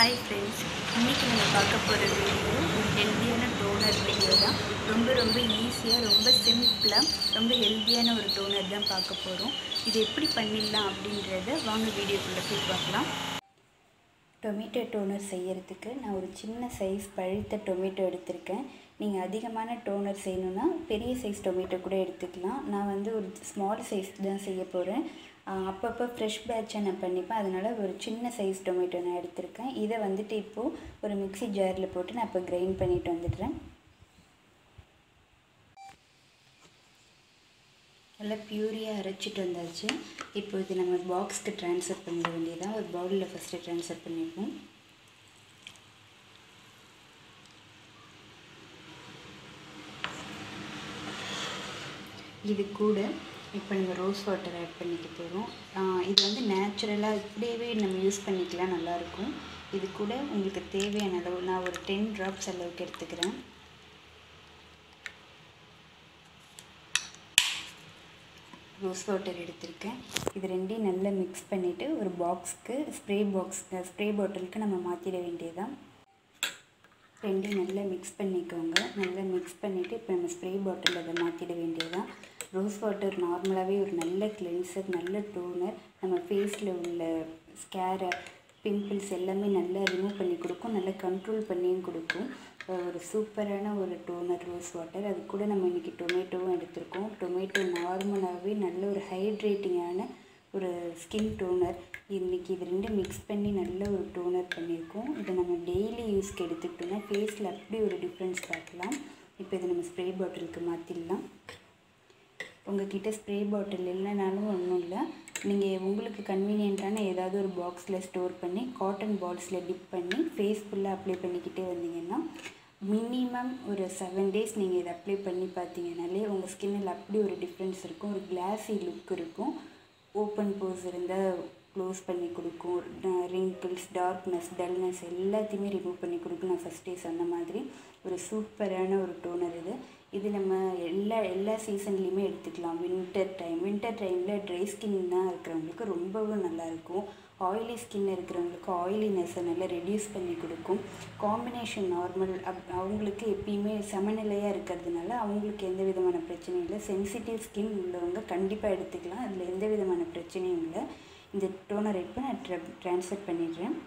hi friends இன்றைக்கி நம்ம பார்க்க போகிற வீடியோ ஒரு ஹெல்த்தியான டோனர் வீடியோ தான் ரொம்ப ரொம்ப ஈஸியாக ரொம்ப சிம்பிளாக ரொம்ப ஹெல்த்தியான ஒரு டோனர் தான் பார்க்க போகிறோம் இது எப்படி பண்ணிடலாம் அப்படின்றத வாங்க வீடியோக்குள்ளே போய் பார்க்கலாம் டொமேட்டோ டோனர் செய்யறதுக்கு நான் ஒரு சின்ன சைஸ் பழுத்த டொமேட்டோ எடுத்திருக்கேன் நீங்கள் அதிகமான டோனர் செய்யணுன்னா பெரிய சைஸ் டொமேட்டோ கூட எடுத்துக்கலாம் நான் வந்து ஒரு ஸ்மால் சைஸ் தான் செய்ய போகிறேன் அப்பப்போ ஃப்ரெஷ் பேட்சை நான் பண்ணிப்பேன் அதனால் ஒரு சின்ன சைஸ் டொமேட்டோ நான் எடுத்திருக்கேன் இதை வந்துட்டு இப்போது ஒரு மிக்ஸி ஜாரில் போட்டு நான் இப்போ கிரைண்ட் பண்ணிட்டு வந்துடுறேன் நல்லா பியூரியாக அரைச்சிட்டு வந்தாச்சு இப்போ இது நம்ம பாக்ஸ்க்கு ட்ரான்ஸ்ஃபர் பண்ணிட வேண்டியதான் ஒரு பவுலில் ஃபஸ்ட்டு ட்ரான்ஸ்ஃபர் பண்ணிப்போம் இது கூட இப்போ நம்ம ரோஸ் வாட்டர் ஆட் பண்ணிக்க போகிறோம் இது வந்து நேச்சுரலாக இப்படியே நம்ம யூஸ் பண்ணிக்கலாம் நல்லாயிருக்கும் இது கூட உங்களுக்கு தேவையான அளவு நான் ஒரு டென் ட்ராப்ஸ் அளவுக்கு எடுத்துக்கிறேன் ரோஸ் வாட்டர் எடுத்திருக்கேன் இது ரெண்டையும் நல்லா மிக்ஸ் பண்ணிவிட்டு ஒரு பாக்ஸ்க்கு ஸ்ப்ரே பாக்ஸ் ஸ்ப்ரே பாட்டிலுக்கு நம்ம மாற்றிட வேண்டியதுதான் ரெண்டையும் நல்லா மிக்ஸ் பண்ணிக்கோங்க நல்லா மிக்ஸ் பண்ணிவிட்டு இப்போ நம்ம ஸ்ப்ரே பாட்டில் அதை மாற்றிட வேண்டியதுதான் ரோஸ் வாட்டர் நார்மலாகவே ஒரு நல்ல கிளென்சர் நல்ல டோனர் நம்ம ஃபேஸில் உள்ள ஸ்கேரை பிம்பிள்ஸ் எல்லாமே நல்லா ரிமூவ் பண்ணி கொடுக்கும் நல்லா கண்ட்ரோல் பண்ணியும் கொடுக்கும் ஒரு சூப்பரான ஒரு டோனர் ரோஸ் வாட்டர் அது கூட நம்ம இன்றைக்கி டொமேட்டோவும் எடுத்திருக்கோம் டொமேட்டோ நார்மலாகவே நல்ல ஒரு ஹைட்ரேட்டிங்கான ஒரு ஸ்கின் டோனர் இன்றைக்கி இது ரெண்டும் மிக்ஸ் பண்ணி நல்ல ஒரு டோனர் பண்ணியிருக்கோம் இதை நம்ம டெய்லி யூஸ்க்கு எடுத்துக்கிட்டோம்னா ஃபேஸில் அப்படி ஒரு டிஃப்ரென்ஸ் பார்க்கலாம் இப்போ இதை நம்ம ஸ்ப்ரே பாட்டிலுக்கு மாற்றிடலாம் உங்ககிட்ட ஸ்ப்ரே பாட்டில் இல்லைனாலும் ஒன்றும் இல்லை நீங்கள் உங்களுக்கு கன்வீனியண்ட்டான ஏதாவது ஒரு பாக்ஸில் ஸ்டோர் பண்ணி காட்டன் பால்ஸில் டிப் பண்ணி ஃபேஸ் ஃபுல்லாக அப்ளை பண்ணிக்கிட்டே வந்தீங்கன்னா மினிமம் ஒரு செவன் டேஸ் நீங்கள் இதை அப்ளை பண்ணி பார்த்தீங்கனாலே உங்கள் ஸ்கின்னில் அப்படி ஒரு டிஃப்ரென்ஸ் இருக்கும் ஒரு கிளாஸி லுக் இருக்கும் ஓப்பன் போஸ் இருந்தால் க்ளோஸ் பண்ணி கொடுக்கும் ரிங்கிள்ஸ் டார்க்னஸ் டல்னஸ் எல்லாத்தையுமே ரிமூவ் பண்ணி கொடுக்கும் நான் ஃபஸ்ட்டே சொன்ன மாதிரி ஒரு சூப்பரான ஒரு டோனர் இது இது நம்ம எல்லா எல்லா சீசன்லேயுமே எடுத்துக்கலாம் வின்டர் டைம் வின்டர் டைமில் ட்ரை ஸ்கின்னாக இருக்கிறவங்களுக்கு ரொம்பவும் நல்லாயிருக்கும் ஆயிலி ஸ்கின் இருக்கிறவங்களுக்கு ஆயிலினஸை நல்லா ரெடியூஸ் பண்ணி கொடுக்கும் காம்பினேஷன் நார்மல் அப் அவங்களுக்கு எப்பயுமே சமநிலையாக இருக்கிறதுனால அவங்களுக்கு எந்த விதமான பிரச்சனையும் இல்லை சென்சிட்டிவ் ஸ்கின் உள்ளவங்க கண்டிப்பாக எடுத்துக்கலாம் அதில் எந்த விதமான பிரச்சனையும் இல்லை இந்த டோனரை இப்போ நான் ட்ர ட்ரான்ஸ்ஃபர் பண்ணிடுறேன்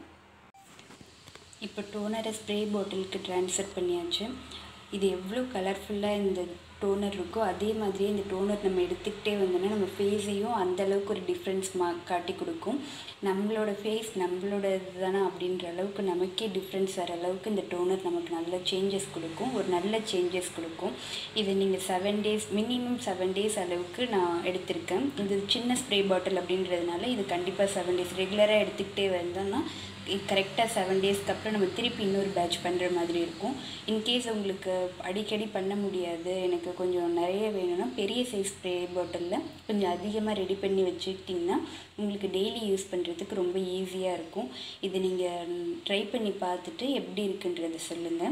இப்போ டோனரை ஸ்ப்ரே பாட்டிலுக்கு ட்ரான்ஸ்ஃபர் பண்ணியாச்சு இது எவ்வளோ கலர்ஃபுல்லாக இந்த டோனர் இருக்கோ அதே மாதிரியே இந்த டோனர் நம்ம எடுத்துக்கிட்டே வந்தோம்னா நம்ம ஃபேஸையும் அந்தளவுக்கு ஒரு டிஃப்ரென்ஸ் மா காட்டி கொடுக்கும் நம்மளோட ஃபேஸ் நம்மளோட இதுதானே அப்படின்ற அளவுக்கு நமக்கே டிஃப்ரென்ஸ் வர அளவுக்கு இந்த டோனர் நமக்கு நல்ல சேஞ்சஸ் கொடுக்கும் ஒரு நல்ல சேஞ்சஸ் கொடுக்கும் இதை நீங்கள் seven days minimum seven days அளவுக்கு நான் எடுத்திருக்கேன் இது சின்ன ஸ்ப்ரே பாட்டில் அப்படின்றதுனால இது கண்டிப்பாக செவன் டேஸ் ரெகுலராக எடுத்துக்கிட்டே வந்தோம்னா கரெக்டாக செவன் டேஸ்க்கு அப்புறம் நம்ம திருப்பி இன்னொரு பேட்ச் பண்ணுற மாதிரி இருக்கும் இன்கேஸ் உங்களுக்கு அடிக்கடி பண்ண முடியாது எனக்கு கொஞ்சம் நிறைய வேணும்னா பெரிய சைஸ் ஸ்ப்ரே பாட்டிலில் கொஞ்சம் அதிகமாக ரெடி பண்ணி வச்சுக்கிட்டிங்கன்னா உங்களுக்கு டெய்லி யூஸ் பண்ணுறதுக்கு ரொம்ப ஈஸியாக இருக்கும் இது நீங்கள் ட்ரை பண்ணி பார்த்துட்டு எப்படி இருக்குன்றதை சொல்லுங்கள்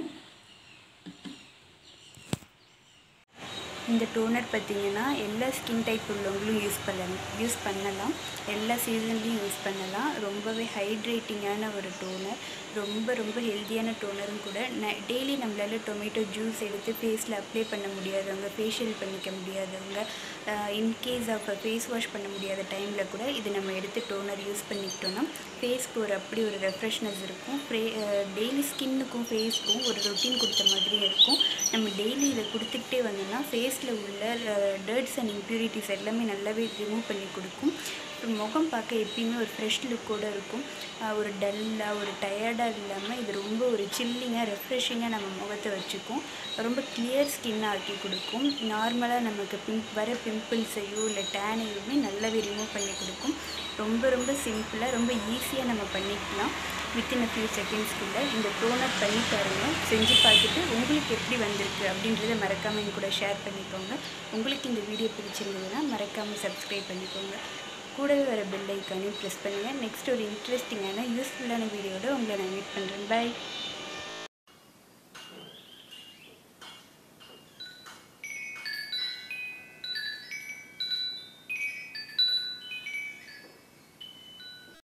இந்த டோனர் பார்த்திங்கன்னா எல்லா ஸ்கின் டைப் உள்ளவங்களும் யூஸ் பண்ணலாம் யூஸ் பண்ணலாம் எல்லா சீசன்லேயும் யூஸ் பண்ணலாம் ரொம்பவே ஹைட்ரேட்டிங்கான ஒரு டோனர் ரொம்ப ரொம்ப ஹெல்த்தியான டோனரும் கூட ந டெய்லி நம்மளால் டொமேட்டோ ஜூஸ் எடுத்து ஃபேஸில் அப்ளை பண்ண முடியாதவங்க ஃபேஷியல் பண்ணிக்க முடியாதவங்க இன்கேஸ் ஆஃப் ஃபேஸ் வாஷ் பண்ண முடியாத டைமில் கூட இது நம்ம எடுத்து டோனர் யூஸ் பண்ணிக்கிட்டோன்னா ஃபேஸ்க்கு ஒரு அப்படி ஒரு ரெஃப்ரெஷ்னஸ் இருக்கும் ஃப்ரே டெய்லி ஸ்கின்னுக்கும் ஃபேஸ்க்கும் ஒரு ரொட்டீன் கொடுத்த மாதிரி இருக்கும் நம்ம டெய்லி இதை கொடுத்துக்கிட்டே வந்தோம்னா ஃபேஸில் உள்ள டர்ட்ஸ் அண்ட் இம்ப்யூரிட்டிஸ் எல்லாமே நல்லாவே ரிமூவ் பண்ணி கொடுக்கும் முகம் பார்க்க எப்பயுமே ஒரு ஃப்ரெஷ் லுக்கோடு இருக்கும் ஒரு டல்லாக ஒரு டயர்டாக இல்லாமல் இது ரொம்ப ஒரு சில்லிங்காக ரெஃப்ரெஷிங்காக நம்ம முகத்தை வச்சுக்கும் ரொம்ப கிளியர் ஸ்கின்னாக ஆக்கி கொடுக்கும் நார்மலாக நமக்கு பிம்ப் வர பிம்பிள்ஸையோ இல்லை டேனையுமே நல்லாவே ரிமூவ் பண்ணி கொடுக்கும் ரொம்ப ரொம்ப சிம்பிளாக ரொம்ப ஈஸியாக நம்ம பண்ணிக்கலாம் வித்தின் அ ஃபியூ செகண்ட்ஸ்க்குள்ளே இந்த டோனர் பண்ணி பாருங்கள் செஞ்சு பார்த்துட்டு உங்களுக்கு எப்படி வந்திருக்கு அப்படின்றத மறக்காமல் என் கூட ஷேர் பண்ணிக்கோங்க உங்களுக்கு இந்த வீடியோ பிடிச்சிருந்ததுன்னா மறக்காமல் சப்ஸ்கிரைப் பண்ணிக்கோங்க கூடவே வர பெல் ஐக்கானையும் ப்ரெஸ் பண்ணுங்கள் நெக்ஸ்ட் ஒரு இன்ட்ரெஸ்டிங்கான யூஸ்ஃபுல்லான வீடியோட உங்களை நான் மீட் பண்ணுறேன் பை